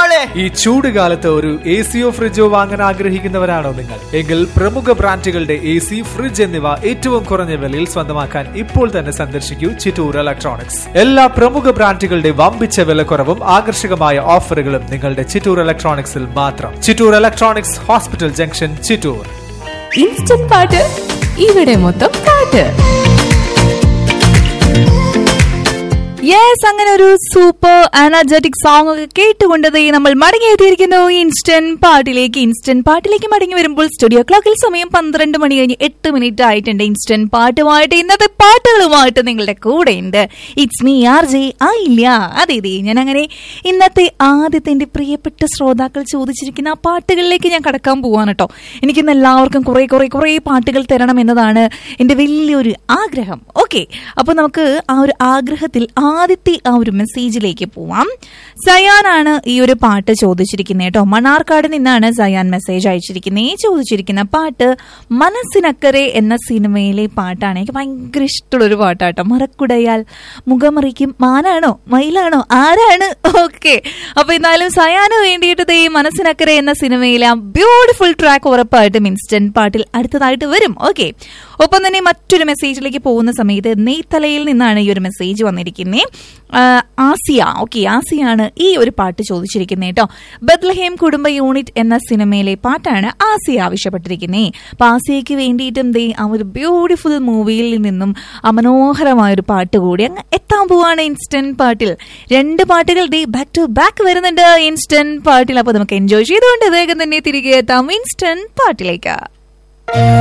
മോളെ ഈ ചൂട് കാലത്ത് ഒരു എ സിയോ ഫ്രിഡ്ജോ വാങ്ങാൻ ആഗ്രഹിക്കുന്നവരാണോ നിങ്ങൾ എങ്കിൽ പ്രമുഖ ബ്രാൻഡുകളുടെ എ സി ഫ്രിഡ്ജ് എന്നിവ ഏറ്റവും കുറഞ്ഞ വിലയിൽ സ്വന്തമാക്കാൻ ഇപ്പോൾ തന്നെ സന്ദർശിക്കൂ ചിറ്റൂർ ഇലക്ട്രോണിക്സ് എല്ലാ പ്രമുഖ ബ്രാൻഡുകളുടെ വമ്പിച്ച വിലക്കുറവും ആകർഷകമായ ഓഫറുകളും നിങ്ങളുടെ ചിറ്റൂർ ഇലക്ട്രോണിക്സിൽ മാത്രം Chittur electronics hospital junction Chittur instant പാട്ട് ഇവിടെ മൊത്തം പാട്ട് യെസ് അങ്ങനെ ഒരു സൂപ്പർ എനർജറ്റിക് സോങ് ഒക്കെ കേട്ടുകൊണ്ട് ദേ നമ്മൾ മടങ്ങിയെത്തിയിരിക്കുന്നു ഇൻസ്റ്റന്റ് പാട്ടിലേക്ക് ഇൻസ്റ്റന്റ് പാട്ടിലേക്ക് മടങ്ങി വരുമ്പോൾ സ്റ്റുഡിയോ ക്ലോക്കിൽ സമയം പന്ത്രണ്ട് മണി കഴിഞ്ഞ് എട്ട് മിനിറ്റ് ആയിട്ടുണ്ട് ഇൻസ്റ്റന്റ് പാട്ടുമായിട്ട് ഇന്നത്തെ പാട്ടുകളുമായിട്ട് നിങ്ങളുടെ കൂടെ ഉണ്ട് ഇറ്റ്സ് മീ ആർ ജെ ആ ഇല്ല അതെ അതെ ഞാൻ അങ്ങനെ ഇന്നത്തെ ആദ്യത്തെ എന്റെ പ്രിയപ്പെട്ട ശ്രോതാക്കൾ ചോദിച്ചിരിക്കുന്ന ആ പാട്ടുകളിലേക്ക് ഞാൻ കടക്കാൻ പോവാണ് കേട്ടോ എനിക്കിന്ന് എല്ലാവർക്കും കുറെ കുറെ കുറെ പാട്ടുകൾ തരണം എന്നതാണ് എന്റെ വലിയൊരു ആഗ്രഹം ഓക്കെ അപ്പൊ നമുക്ക് ആ ഒരു ആഗ്രഹത്തിൽ ആദ്യത്തെ ആ ഒരു മെസ്സേജിലേക്ക് പോവാം സയാനാണ് ഈ ഒരു പാട്ട് ചോദിച്ചിരിക്കുന്നത് കേട്ടോ മണ്ണാർക്കാട് നിന്നാണ് സയാൻ മെസ്സേജ് അയച്ചിരിക്കുന്നത് ഈ ചോദിച്ചിരിക്കുന്ന പാട്ട് മനസ്സിനക്കരെ എന്ന സിനിമയിലെ പാട്ടാണ് എനിക്ക് ഭയങ്കര ഇഷ്ടമുള്ള ഒരു പാട്ടാട്ടോ മറക്കുടയാൽ മുഖമറിക്കും മാനാണോ മയിലാണോ ആരാണ് ഓക്കെ അപ്പൊ എന്നാലും സയാന് വേണ്ടിയിട്ട് ദേ മനസ്സിനക്കരെ എന്ന സിനിമയിലെ ആ ബ്യൂട്ടിഫുൾ ട്രാക്ക് ഉറപ്പായിട്ടും ഇൻസ്റ്റന്റ് പാട്ടിൽ അടുത്തതായിട്ട് വരും ഓക്കെ ഒപ്പം തന്നെ മറ്റൊരു മെസ്സേജിലേക്ക് പോകുന്ന സമയത്ത് നെയ്ത്തലയിൽ നിന്നാണ് ഈ ഒരു മെസ്സേജ് വന്നിരിക്കുന്നത് ആസിയ ഓക്കെ ആസിയാണ് ഈ ഒരു പാട്ട് ചോദിച്ചിരിക്കുന്നത് കേട്ടോ ബദ്ലഹേം കുടുംബ യൂണിറ്റ് എന്ന സിനിമയിലെ പാട്ടാണ് ആസിയ ആവശ്യപ്പെട്ടിരിക്കുന്നത് അപ്പൊ ആസിയയ്ക്ക് വേണ്ടിയിട്ടും ദേ ആ ഒരു ബ്യൂട്ടിഫുൾ മൂവിയിൽ നിന്നും ആ മനോഹരമായ ഒരു പാട്ട് കൂടി അങ്ങ് എത്താൻ പോവാണ് ഇൻസ്റ്റന്റ് പാട്ടിൽ രണ്ട് പാട്ടുകൾ ദേ ബാക്ക് ടു ബാക്ക് വരുന്നുണ്ട് ഇൻസ്റ്റന്റ് പാട്ടിൽ അപ്പൊ നമുക്ക് എൻജോയ് ചെയ്തുകൊണ്ട് വേഗം തന്നെ തിരികെ എത്താം ഇൻസ്റ്റന്റ് പാട്ടിലേക്ക്